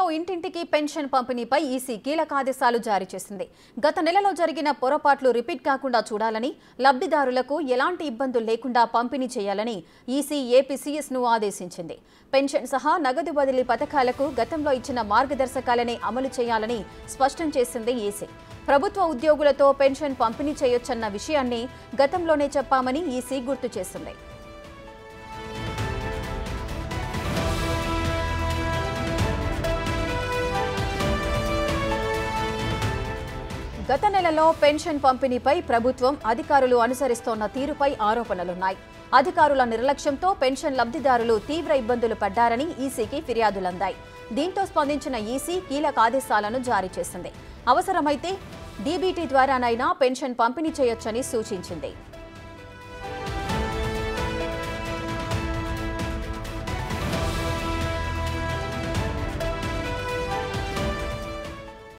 ఏపీలో ఇంటింటికి pension పంపిణీపై EC కీలక ఆదేశాలు జారీ చేసింది గత నెలలో జరిగిన పొరపాట్లు రిపీట్ కాకుండా చూడాలని లబ్ధిదారులకు ఎలాంటి ఇబ్బందులు లేకుండా పంపిణీ చేయాలని ఈసీ ఏపీసీఎస్ ను ఆదేశించింది పెన్షన్ సహా నగదు బదిలీ పథకాలకు గతంలో ఇచ్చిన మార్గదర్శకాలనే అమలు చేయాలని స్పష్టం చేసింది ఈసీ ప్రభుత్వ ఉద్యోగులతో పెన్షన్ పంపిణీ చేయొచ్చన్న విషయాన్ని గతంలోనే చెప్పామని ఈసీ గుర్తు చేసింది గత నెలలో పెన్షన్ పంపిణీపై ప్రభుత్వం అధికారులు అనుసరిస్తోన్న తీరుపై ఆరోపణలున్నాయి అధికారుల నిర్లక్ష్యంతో పెన్షన్ లబ్ధిదారులు తీవ్ర ఇబ్బందులు పడ్డారని ఈసీకి ఫిర్యాదులందాయి దీంతో స్పందించిన ఈసీ కీలక ఆదేశాలను జారీ చేసింది అవసరమైతే డీబీటీ ద్వారానైనా పెన్షన్ పంపిణీ చేయొచ్చని సూచించింది